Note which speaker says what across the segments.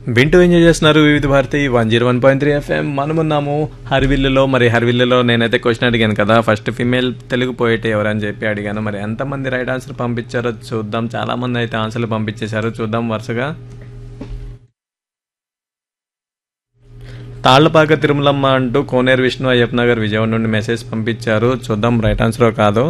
Speaker 1: వింటూ ఎంజాయ్ చేస్తున్నారు Vividh Bharati one zero one point three FM మనమున్నాము హరివిల్లులో మరి హరివిల్లులో నేనైతే క్వశ్చన్ అడిగాను కదా ఫస్ట్ ఫీమేల్ తెలుగు పోయేట ఎవరని చెప్పి అడిగాను మరి ఎంతమంది రైట్ ఆన్సర్ పంపించారో చూద్దాం చాలా మంది అయితే ఆన్సర్లు పంపించేశారు చూద్దాం వరుసగా తాళ్లపాక తిరుమలమ్మ అంటూ కోనేరు విష్ణు అయ్యప్ప నగర్ విజయవాడ నుండి మెసేజ్ పంపించారు చూద్దాం రైట్ ఆన్సర్ కాదు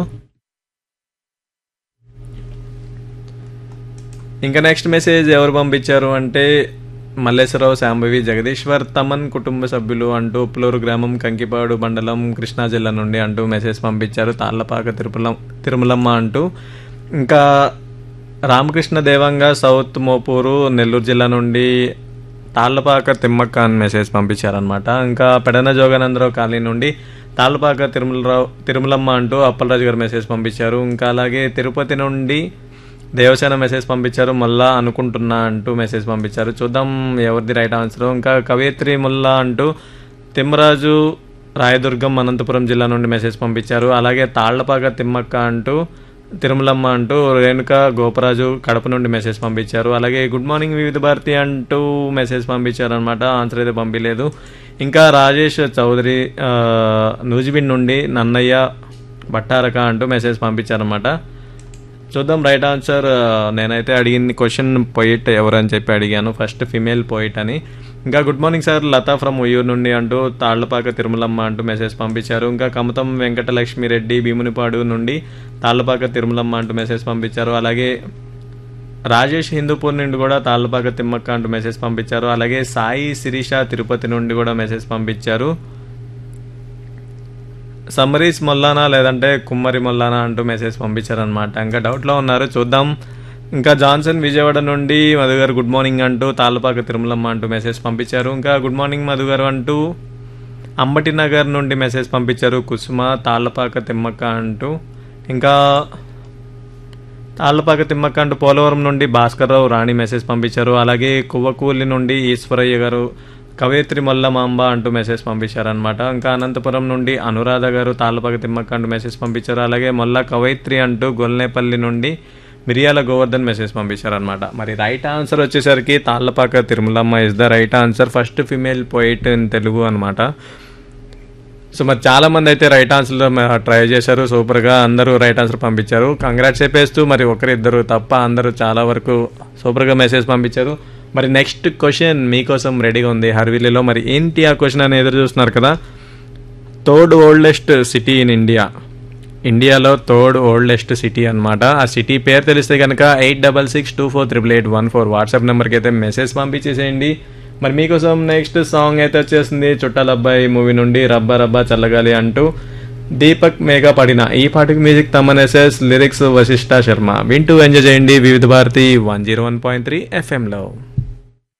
Speaker 1: ఇంకా నెక్స్ట్ మెసేజ్ ఎవరు పంపించారు అంటే మల్లేశ్వరరావు శాంభవి జగదీశ్వర్ తమన్ కుటుంబ సభ్యులు అంటూ ఉప్లూరు గ్రామం కంకిపాడు మండలం కృష్ణా జిల్లా నుండి అంటూ మెసేజ్ పంపించారు తాళ్లపాక తిరుపల తిరుమలమ్మ అంటూ ఇంకా రామకృష్ణ దేవంగా సౌత్ మోపూరు నెల్లూరు జిల్లా నుండి తాళ్లపాక తిమ్మక్క అని మెసేజ్ పంపించారనమాట ఇంకా పెడన జోగానందరావు కాలనీ నుండి తాళ్లపాక తిరుమలరావు తిరుమలమ్మ అంటూ అప్పలరాజు గారు మెసేజ్ పంపించారు ఇంకా అలాగే తిరుపతి నుండి దేవసేన మెసేజ్ పంపించారు మళ్ళా అనుకుంటున్నా అంటూ మెసేజ్ పంపించారు చూద్దాం ఎవరిది రైట్ ఆన్సర్ ఇంకా కవయిత్రి ముల్లా అంటూ తిమ్మరాజు రాయదుర్గం అనంతపురం జిల్లా నుండి మెసేజ్ పంపించారు అలాగే తాళ్లపాక తిమ్మక్క అంటూ తిరుమలమ్మ అంటూ రేణుక గోపరాజు కడప నుండి మెసేజ్ పంపించారు అలాగే గుడ్ మార్నింగ్ వివిధ భారతి అంటూ మెసేజ్ పంపించారు అనమాట ఆన్సర్ అయితే పంపించలేదు ఇంకా రాజేష్ చౌదరి ఆ, నూజిబిన్ నుండి నన్నయ్య బట్టారక అంటూ మెసేజ్ పంపించారనమాట చూద్దాం రైట్ ఆన్సర్ ఆ, నేనైతే అడిగింది క్వశ్చన్ పోయిట్ ఎవరు అని చెప్పి అడిగాను ఫస్ట్ ఫిమేల్ పోయిట్ అని ఇంకా good morning sir Latha from Uyyuru నుండి అంటూ తాళ్లపాక తిరుమలమ్మ అంటూ మెసేజ్ పంపించారు ఇంకా కమతం వెంకటలక్ష్మి రెడ్డి భీమునిపాడు నుండి తాళ్లపాక తిరుమలమ్మ అంటూ మెసేజ్ పంపించారు అలాగే రాజేష్ హిందూపూర్ నుండి కూడా తాళ్లపాక తిమ్మక్క అంటూ మెసేజ్ పంపించారు అలాగే సాయి శిరీష తిరుపతి నుండి కూడా మెసేజ్ పంపించారు సమ్మరీస్ మొల్లానా లేదంటే కుమ్మరి మొల్లానా అంటూ మెసేజ్ పంపించారనమాట ఇంకా డౌట్లో ఉన్నారు చూద్దాం ఇంకా జాన్సన్ విజయవాడ నుండి మధు గారు గుడ్ మార్నింగ్ అంటూ తాళ్ళపాక తిరుమలమ్మ అంటూ మెసేజ్ పంపించారు ఇంకా గుడ్ మార్నింగ్ మధు గారు అంటూ అంబటి నగర్ నుండి మెసేజ్ పంపించారు కుసుమ తాళ్ళపాక తిమ్మక్క అంటూ ఇంకా తాళ్ళపాక తిమ్మక్క అంటూ పోలవరం నుండి భాస్కర్రావు రాణి మెసేజ్ పంపించారు అలాగే కువ్వకూలి నుండి ఈశ్వరయ్య గారు కవయిత్రి మల్లమాంబ అంటూ మెసేజ్ పంపించారనమాట ఇంకా అనంతపురం నుండి అనురాధ గారు తాళ్ళపాక తిమ్మక్క అంటూ మెసేజ్ పంపించారు అలాగే మొల్ల కవయిత్రి అంటూ గొల్నేపల్లి నుండి మిరియాల గోవర్ధన్ మెసేజ్ పంపించారనమాట మరి రైట్ ఆన్సర్ వచ్చేసరికి Tallapaka Tirumalamma is the right answer first female poet in Telugu అనమాట సో మరి చాలా మంది అయితే రైట్ ఆన్సర్ ట్రై చేశారు సూపర్ గా అందరూ రైట్ ఆన్సర్ పంపించారు కంగ్రాట్స్ చెప్పేస్తూ మరి ఒకరిద్దరు తప్ప అందరూ చాలా వరకు సూపర్ గా మెసేజ్ పంపించారు మరి నెక్స్ట్ క్వశ్చన్ మీకోసం రెడీగా ఉంది హర్విల్లీలో మరి ఏంటి ఆ క్వశ్చన్ అని ఎదురు చూస్తున్నారు కదా third oldest city in India ఇండియాలో థర్డ్ ఓల్డెస్ట్ సిటీ అన్నమాట ఆ సిటీ పేరు తెలిస్తే కనుక eight double six two four triple eight one four WhatsApp నెంబర్కి అయితే మెసేజ్ పంపించేసేయండి మరి మీకోసం నెక్స్ట్ సాంగ్ అయితే వచ్చేసింది చుట్టాల అబ్బాయి మూవీ నుండి రబ్బా రబ్బా చల్లగాలి అంటూ దీపక్ మేఘా పడిన ఈ పాటకి music Thaman SS lyrics Vashishtha Sharma వింటూ ఎంజాయ్ చేయండి వివిధ Bharati one zero one point three ఎఫ్ఎంలో